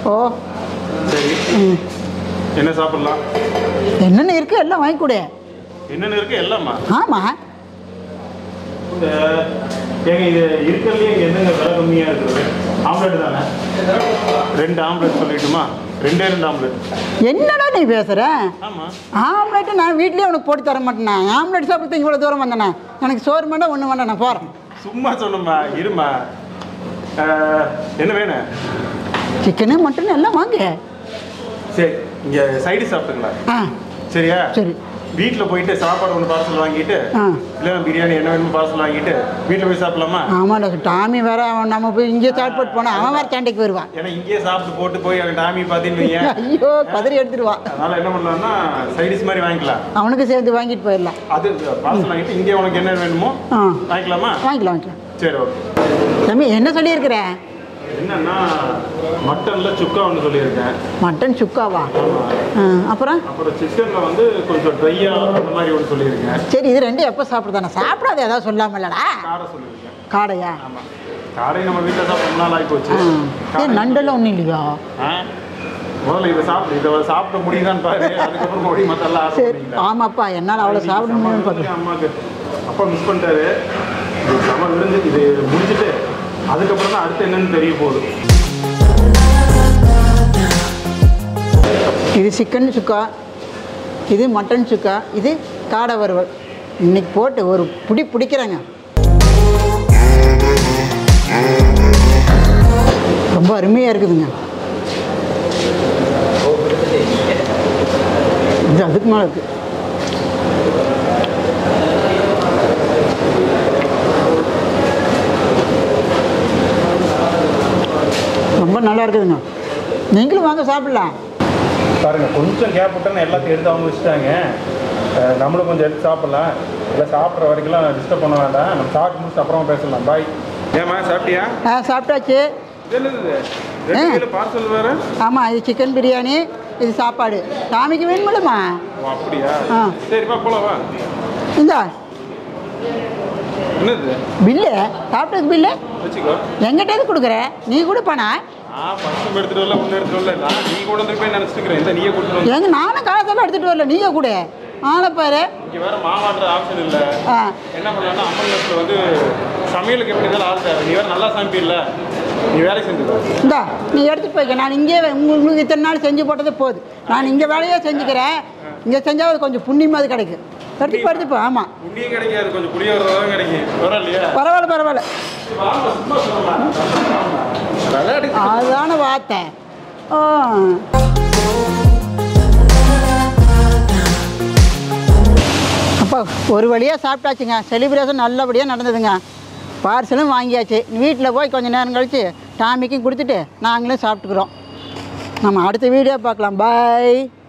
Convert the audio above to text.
ஓ சரி ம். என்ன சாப்பிடலாம் என்னென்ன இருக்குது எல்லாம் வாங்கி கொடு என்னென்ன இருக்கு எல்லாமா ஆமாம் இந்த ஏங்க இது இருக்கிறதுலே இங்கே என்னங்க விலை கம்மியாக இருக்குது ஆம்லெட் தானே ரெண்டு ஆம்லெட் சொல்லிட்டுமா ரெண்டே ரெண்டு ஆம்லெட் என்னடா நீ பேசுகிற ஆமாம் ஆம்லெட்டு நான் வீட்லேயே உனக்கு போட்டு தர மாட்டேனே ஆம்லெட் சாப்பிட்டு இவ்வளோ தூரம் வந்தேனே எனக்கு சோறு வேண்டாம் ஒன்று வேண்டாம் நான் போகிறேன் சும்மா சொன்னம்மா இருமா அஹ், என்ன வேணும் சிக்கனு மட்டன் எல்லாம் வாங்க சரி இங்கே சைடு சாப்பிட்டுங்களா ஆ சரியா சரி வீட்டில் போயிட்டு சாப்பாடு ஒன்று பார்சல் வாங்கிட்டு ஆ இல்லைன்னா பிரியாணி என்ன வேணுமோ பார்சல் வாங்கிட்டு வீட்டில் போய் சாப்பிடலாமா ஆமாடா டாமி வேற அவன் நம்ம போய் இங்கேயே சாப்பிட்டு போனால் அவன் வேறு சண்டைக்கு வருவான் ஏன்னா இங்கேயே சாப்பிட்டு போட்டு போய் அங்கே டாமி பார்த்தீங்கன்னு வையேன். ஐயோ கதறி எடுத்துடுவான் அதனால என்ன பண்ணலாம்னா சைடிஸ் மாதிரி வாங்கிக்கலாம் அவனுக்கு சேர்த்து வாங்கிட்டு போயிடலாம் அது பார்சல் வாங்கிட்டு இங்கே உனக்கு என்ன வேணுமோ ஆ வாங்கிக்கலாமா வாங்கிக்கலாம் வாங்கிக்கலாம் சரி ஓகே தம்பி என்ன சொல்லியிருக்கிற என்னன்னா மட்டனில் சுக்கா ஒன்று சொல்லியிருக்கேன் மட்டன் சுக்காவா ஆமாம் ஆ, அப்புறம் அப்புறம் சிக்கனில் வந்து கொஞ்சம் ட்ரையாக அந்த மாதிரி ஒன்று சொல்லியிருக்கேன் சரி இது ரெண்டும் எப்போ சாப்பிடுதானே சாப்பிடாத ஏதாவது சொல்லாமல்லடா காடை சொல்லியிருக்கேன் காடையா ஆமாம் காடை நம்ம வீட்டில் சாப்பிட்டு ரொம்ப நாள் ஆகி போச்சு ஆ காடை- ஏன் நண்டெல்லாம் ஒன்றும் இல்லையா ஆ? முதல்ல இதை சாப்பிடு இதை சாப்பிட முடியுதான்னு பாரு அதுக்கப்புறம் மறுபடியும் மற்றெல்லாம் ஆர்டர் சரி பண்ணிக்கலாம் ஆமாப்பா என்னால் அவ்வளோ சாப்பிட முடியும்னு பார்த்து அம்மாவுக்கு அப்பா மிஸ் பண்ணிட்டாரு இது செம விருந்து இது முடிச்சுட்டு அதுக்கப்புறம் தான் அடுத்து என்னன்னு தெரிய போகுது இது சிக்கன் சுக்கா இது மட்டன் சுக்கா இது காடை வறுவல் இன்னைக்கு போட்டு ஒரு பிடி பிடிக்கிறேங்க ரொம்ப அருமையாக இருக்குதுங்க இது அதுக்கு மேலே இருக்கு ரொம்ப நல்லா இருக்குதுங்க நீங்களும் வாங்க சாப்பிடலாம் பாருங்க கொஞ்சம் கேப் விட்டோன்னு எல்லாத்தையும் எடுத்து அவங்க வச்சுட்டாங்க அஹ் நம்மளும் கொஞ்சம் எடுத்து சாப்பிடலாம் இல்லை சாப்பிட்ற வரைக்கும்லாம் டிஸ்டர்ப் பண்ண வேண்டாம் நம்ம சாப்பிட்டு முடிச்சுட்டு அப்புறமா பேசலாம் பாய் ஏமா சாப்பிட்டியா ஆ சாப்பிட்டாச்சு இது என்னது ரெண்டு கிலோ பார்சல் வேறு ஆமாம் இது சிக்கன் பிரியாணி இது சாப்பாடு சாமிக்கு வேணுமில்லம்மா ஓ அப்படியா ஆ. சரிப்பா போலாம் வா இந்தா என்னது பில்லு சாப்பிட்டது பில்லு வச்சுக்கோ எங்கிட்ட எது கொடுக்குற நீ கொடுப்பானா ஆ ஃபஸ்ட்டு எடுத்துட்டு வரல ஒன்று எடுத்துட்டு வரல நான் நீ கொண்டு வந்து போய் நினச்சிக்கிறேன் இந்த நீயே கொடுத்துட்டு வந்து எங்க நானும் காலத்தில் எடுத்துகிட்டு வரல நீயே கொடு ஆளை பாரு இங்கே வேற மாவாட்டுற ஆப்ஷன் இல்லை ஆ என்ன பண்ணலாம்னா அம்மன் மெஸ்ல வந்து சமையலுக்கு எப்படி இருந்தாலும் ஆள் தேவை நீ வேற நல்லா சமைப்பில்ல நீ வேலை செஞ்சுக்கோ இந்தா நீ எடுத்துகிட்டு போய்க்க நான் இங்கே உங்களுக்கு இத்தனை நாள் செஞ்சு போட்டதே போதும் நான் இங்கே வேலையே செஞ்சுக்கிறேன் இங்கே செஞ்சால் அது கொஞ்சம் புண்ணியமாவது கிடைக்கும் எடுத்து எடுத்துப்போ ஆமாம் புண்ணியம் கிடைக்காது கொஞ்சம் புளியோரம் தான் கிடைக்கும் பரவாயில்லையா பரவாயில்ல பரவாயில்ல வாங்க சும்மா சொல்லலாம் விளையாடு அதுதான வார்த்தை ஆ அப்பா ஒரு வழியாக சாப்பிட்டாச்சுங்க செலிப்ரேஷன் நல்லபடியாக நடந்ததுங்க பார்சலும் வாங்கியாச்சு வீட்டில் போய் கொஞ்சம் நேரம் கழித்து டாமிக்கும் கொடுத்துட்டு நாங்களும் சாப்பிட்டுக்குறோம் நம்ம அடுத்த வீடியோ பார்க்கலாம் பாய்